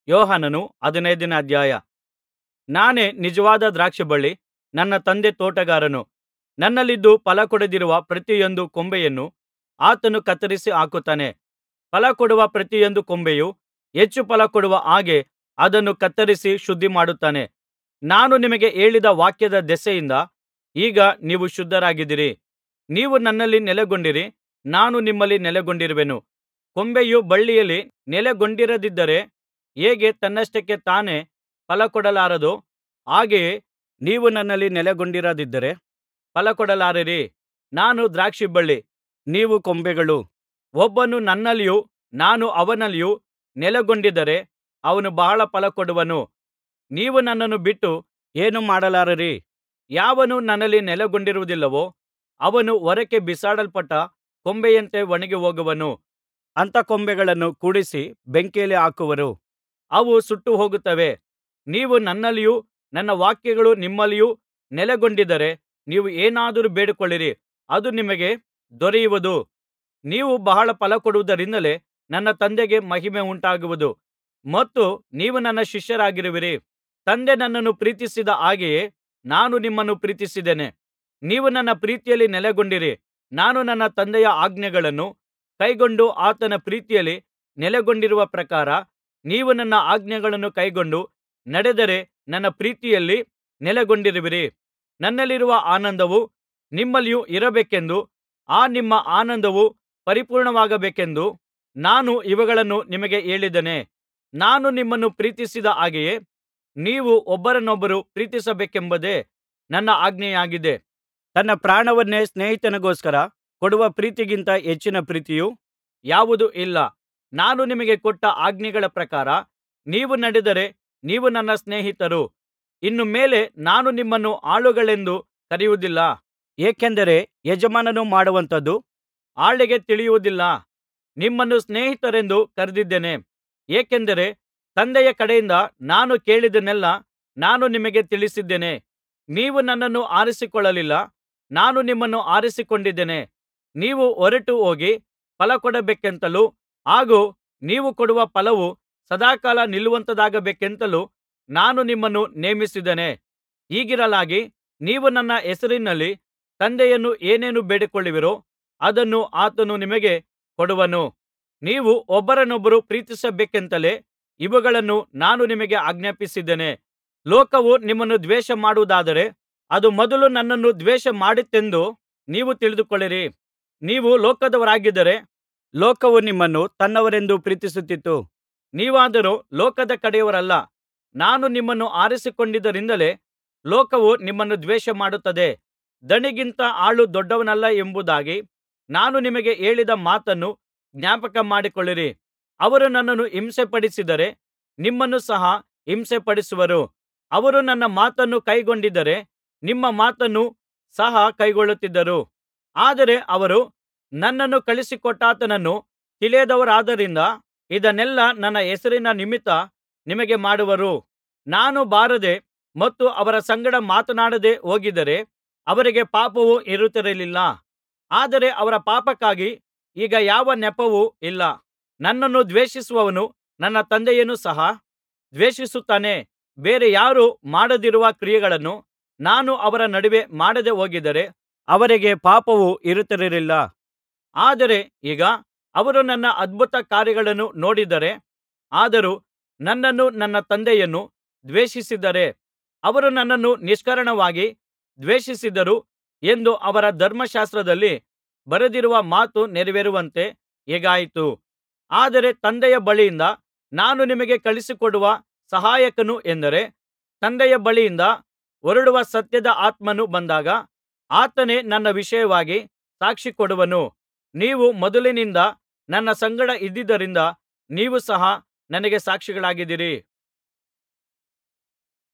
ಯೋಹಾನನು ಹದಿನೈದನೇ ಅಧ್ಯಾಯ ನಾನೇ ನಿಜವಾದ ದ್ರಾಕ್ಷಿಬಳ್ಳಿ ನನ್ನ ತಂದೆ ತೋಟಗಾರನು ನನ್ನಲ್ಲಿದ್ದು ಫಲಕೊಡದಿರುವ ಪ್ರತಿಯೊಂದು ಕೊಂಬೆಯನ್ನು ಆತನು ಕತ್ತರಿಸಿ ಹಾಕುತ್ತಾನೆ ಫಲಕೊಡುವ ಪ್ರತಿಯೊಂದು ಕೊಂಬೆಯು ಹೆಚ್ಚು ಫಲಕೊಡುವ ಹಾಗೆ ಅದನ್ನು ಕತ್ತರಿಸಿ ಶುದ್ಧಿಮಾಡುತ್ತಾನೆ ನಾನು ನಿಮಗೆ ಹೇಳಿದ ವಾಕ್ಯದ ದೆಸೆಯಿಂದ ಈಗ ನೀವು ಶುದ್ಧರಾಗಿದ್ದೀರಿ ನೀವು ನನ್ನಲ್ಲಿ ನೆಲೆಗೊಂಡಿರಿ ನಾನು ನಿಮ್ಮಲ್ಲಿ ನೆಲೆಗೊಂಡಿರುವೆನು ಕೊಂಬೆಯು ಬಳ್ಳಿಯಲ್ಲಿ ನೆಲೆಗೊಂಡಿರದಿದ್ದರೆ ಹೇಗೆ ತನ್ನಷ್ಟಕ್ಕೆ ತಾನೇ ಫಲಕೊಡಲಾರದೋ ಹಾಗೆಯೇ ನೀವು ನನ್ನಲ್ಲಿ ನೆಲೆಗೊಂಡಿರದಿದ್ದರೆ ಫಲಕೊಡಲಾರಿರಿ ನಾನು ದ್ರಾಕ್ಷಿಬಳ್ಳಿ ನೀವು ಕೊಂಬೆಗಳು ಒಬ್ಬನು ನನ್ನಲ್ಲಿಯೂ ನಾನು ಅವನಲ್ಲಿಯೂ ನೆಲೆಗೊಂಡಿದ್ದರೆ ಅವನು ಬಹಳ ಫಲಕೊಡುವನು ನೀವು ನನ್ನನ್ನು ಬಿಟ್ಟು ಏನೂ ಮಾಡಲಾರಿರಿ ಯಾವನು ನನ್ನಲ್ಲಿ ನೆಲೆಗೊಂಡಿರುವುದಿಲ್ಲವೋ ಅವನು ಹೊರಕ್ಕೆ ಬಿಸಾಡಲ್ಪಟ್ಟ ಕೊಂಬೆಯಂತೆ ಒಣಗಿಹೋಗುವನು ಅಂಥ ಕೊಂಬೆಗಳನ್ನು ಕೂಡಿಸಿ ಬೆಂಕಿಯಲ್ಲಿ ಹಾಕುವರು ಅವು ಸುಟ್ಟುಹೋಗುತ್ತವೆ ನೀವು ನನ್ನಲ್ಲಿಯೂ ನನ್ನ ವಾಕ್ಯಗಳು ನಿಮ್ಮಲ್ಲಿಯೂ ನೆಲೆಗೊಂಡಿದ್ದರೆ ನೀವು ಏನಾದರೂ ಬೇಡಿಕೊಳ್ಳಿರಿ ಅದು ನಿಮಗೆ ದೊರೆಯುವುದು ನೀವು ಬಹಳ ಫಲಕೊಡುವುದರಿಂದಲೇ ನನ್ನ ತಂದೆಗೆ ಮಹಿಮೆ ಉಂಟಾಗುವುದು ಮತ್ತು ನೀವು ನನ್ನ ಶಿಷ್ಯರಾಗಿರುವಿರಿ ತಂದೆ ನನ್ನನ್ನು ಪ್ರೀತಿಸಿದ ಹಾಗೆಯೇ ನಾನು ನಿಮ್ಮನ್ನು ಪ್ರೀತಿಸಿದ್ದೇನೆ ನೀವು ನನ್ನ ಪ್ರೀತಿಯಲ್ಲಿ ನೆಲೆಗೊಂಡಿರಿ ನಾನು ನನ್ನ ತಂದೆಯ ಆಜ್ಞೆಗಳನ್ನು ಕೈಕೊಂಡು ಆತನ ಪ್ರೀತಿಯಲ್ಲಿ ನೆಲೆಗೊಂಡಿರುವ ಪ್ರಕಾರ ನೀವು ನನ್ನ ಆಜ್ಞೆಗಳನ್ನು ಕೈಕೊಂಡು ನಡೆದರೆ ನನ್ನ ಪ್ರೀತಿಯಲ್ಲಿ ನೆಲೆಗೊಂಡಿರುವಿರಿ ನನ್ನಲ್ಲಿರುವ ಆನಂದವು ನಿಮ್ಮಲ್ಲಿಯೂ ಇರಬೇಕೆಂದೂ ಆ ನಿಮ್ಮ ಆನಂದವು ಪರಿಪೂರ್ಣವಾಗಬೇಕೆಂದೂ ನಾನು ಇವುಗಳನ್ನು ನಿಮಗೆ ಹೇಳಿದ್ದೇನೆ ನಾನು ನಿಮ್ಮನ್ನು ಪ್ರೀತಿಸಿದ ಹಾಗೆಯೇ ನೀವು ಒಬ್ಬರನ್ನೊಬ್ಬರು ಪ್ರೀತಿಸಬೇಕೆಂಬುದೇ ನನ್ನ ಆಜ್ಞೆಯಾಗಿದೆ ತನ್ನ ಪ್ರಾಣವನ್ನೇ ಸ್ನೇಹಿತನಿಗೋಸ್ಕರ ಕೊಡುವ ಪ್ರೀತಿಗಿಂತ ಹೆಚ್ಚಿನ ಪ್ರೀತಿಯು ಯಾವುದೂ ಇಲ್ಲ ನಾನು ನಿಮಗೆ ಕೊಟ್ಟ ಆಜ್ಞೆಗಳ ಪ್ರಕಾರ ನೀವು ನಡೆದರೆ ನೀವು ನನ್ನ ಸ್ನೇಹಿತರು ಇನ್ನು ಮೇಲೆ ನಾನು ನಿಮ್ಮನ್ನು ಆಳುಗಳೆಂದು ಕರೆಯುವುದಿಲ್ಲ ಏಕೆಂದರೆ ಯಜಮಾನನು ಮಾಡುವಂಥದ್ದು ಆಳಿಗೆ ತಿಳಿಯುವುದಿಲ್ಲ ನಿಮ್ಮನ್ನು ಸ್ನೇಹಿತರೆಂದು ಕರೆದಿದ್ದೇನೆ ಏಕೆಂದರೆ ತಂದೆಯ ಕಡೆಯಿಂದ ನಾನು ಕೇಳಿದ್ದನ್ನೆಲ್ಲಾ ನಾನು ನಿಮಗೆ ತಿಳಿಸಿದ್ದೇನೆ ನೀವು ನನ್ನನ್ನು ಆರಿಸಿಕೊಳ್ಳಲಿಲ್ಲ ನಾನು ನಿಮ್ಮನ್ನು ಆರಿಸಿಕೊಂಡಿದ್ದೇನೆ ನೀವು ಹೊರಟು ಹೋಗಿ ಫಲಕೊಡಬೇಕೆಂತಲೂ ಹಾಗೂ ನೀವು ಕೊಡುವ ಫಲವು ಸದಾಕಾಲ ನಿಲ್ಲುವಂಥದ್ದಾಗಬೇಕೆಂತಲೂ ನಾನು ನಿಮ್ಮನ್ನು ನೇಮಿಸಿದ್ದೇನೆ ಹೀಗಿರಲಾಗಿ ನೀವು ನನ್ನ ಹೆಸರಿನಲ್ಲಿ ತಂದೆಯನ್ನು ಏನೇನು ಬೇಡಿಕೊಳ್ಳುವಿರೋ ಅದನ್ನು ಆತನು ನಿಮಗೆ ಕೊಡುವನು ನೀವು ಒಬ್ಬರನ್ನೊಬ್ಬರು ಪ್ರೀತಿಸಬೇಕೆಂತಲೇ ಇವುಗಳನ್ನು ನಾನು ನಿಮಗೆ ಆಜ್ಞಾಪಿಸಿದ್ದೇನೆ ಲೋಕವು ನಿಮ್ಮನ್ನು ದ್ವೇಷ ಮಾಡುವುದಾದರೆ ಅದು ಮೊದಲು ನನ್ನನ್ನು ದ್ವೇಷ ಮಾಡಿತೆಂದು ನೀವು ತಿಳಿದುಕೊಳ್ಳಿರಿ ನೀವು ಲೋಕದವರಾಗಿದ್ದರೆ ಲೋಕವು ನಿಮ್ಮನ್ನು ತನ್ನವರೆಂದು ಪ್ರೀತಿಸುತ್ತಿತ್ತು ನೀವಾದರೋ ಲೋಕದ ಕಡೆಯವರಲ್ಲ ನಾನು ನಿಮ್ಮನ್ನು ಆರಿಸಿಕೊಂಡಿದ್ದರಿಂದಲೇ ಲೋಕವು ನಿಮ್ಮನ್ನು ದ್ವೇಷ ಮಾಡುತ್ತದೆ ದಣಿಗಿಂತ ಆಳು ದೊಡ್ಡವನಲ್ಲ ಎಂಬುದಾಗಿ ನಾನು ನಿಮಗೆ ಹೇಳಿದ ಮಾತನ್ನು ಜ್ಞಾಪಕ ಮಾಡಿಕೊಳ್ಳಿರಿ ಅವರು ನನ್ನನ್ನು ಹಿಂಸೆಪಡಿಸಿದರೆ ನಿಮ್ಮನ್ನು ಸಹ ಹಿಂಸೆಪಡಿಸುವರು ಅವರು ನನ್ನ ಮಾತನ್ನು ಕೈಗೊಂಡಿದ್ದರೆ ನಿಮ್ಮ ಮಾತನ್ನು ಸಹ ಕೈಗೊಳ್ಳುತ್ತಿದ್ದರು ಆದರೆ ಅವರು ನನ್ನನ್ನು ಕಳುಹಿಸಿಕೊಟ್ಟಾತನನ್ನು ತಿಳಿಯದವರಾದ್ದರಿಂದ ಇದನ್ನೆಲ್ಲಾ ನನ್ನ ಹೆಸರಿನ ನಿಮಿತ್ತ ನಿಮಗೆ ಮಾಡುವರು ನಾನು ಬಾರದೆ ಮತ್ತು ಅವರ ಸಂಗಡ ಮಾತನಾಡದೆ ಹೋಗಿದ್ದರೆ ಅವರಿಗೆ ಪಾಪವು ಇರುತ್ತಿರಲಿಲ್ಲ ಆದರೆ ಅವರ ಪಾಪಕ್ಕಾಗಿ ಈಗ ಯಾವ ನೆಪವೂ ಇಲ್ಲ ನನ್ನನ್ನು ದ್ವೇಷಿಸುವವನು ನನ್ನ ತಂದೆಯನ್ನು ಸಹ ದ್ವೇಷಿಸುತ್ತಾನೆ ಬೇರೆ ಯಾರೂ ಮಾಡದಿರುವ ಕ್ರಿಯೆಗಳನ್ನು ನಾನು ಅವರ ನಡುವೆ ಮಾಡದೆ ಹೋಗಿದ್ದರೆ ಅವರಿಗೆ ಪಾಪವು ಇರುತ್ತಿರಲಿಲ್ಲ ಆದರೆ ಈಗ ಅವರು ನನ್ನ ಅದ್ಭುತ ಕಾರ್ಯಗಳನ್ನು ನೋಡಿದ್ದಾರೆ ಆದರೂ ನನ್ನನ್ನೂ ನನ್ನ ತಂದೆಯನ್ನು ದ್ವೇಷಿಸಿದ್ದಾರೆ ಅವರು ನನ್ನನ್ನು ನಿಷ್ಕಾರಣವಾಗಿ ದ್ವೇಷಿಸಿದರು ಎಂದು ಅವರ ಧರ್ಮಶಾಸ್ತ್ರದಲ್ಲಿ ಬರೆದಿರುವ ಮಾತು ನೆರವೇರುವಂತೆ ಹೀಗಾಯಿತು ಆದರೆ ತಂದೆಯ ಬಳಿಯಿಂದ ನಾನು ನಿಮಗೆ ಕಳುಹಿಸಿಕೊಡುವ ಸಹಾಯಕನು ಎಂದರೆ ತಂದೆಯ ಬಳಿಯಿಂದ ಹೊರಡುವ ಸತ್ಯದ ಆತ್ಮನು ಬಂದಾಗ ಆತನೇ ನನ್ನ ವಿಷಯವಾಗಿ ಸಾಕ್ಷಿ ಕೊಡುವನು ನೀವು ಮೊದಲಿನಿಂದ ನನ್ನ ಸಂಗಡ ಇದ್ದುದರಿಂದ ನೀವು ಸಹ ನನಗೆ ಸಾಕ್ಷಿಗಳಾಗಿದ್ದೀರಿ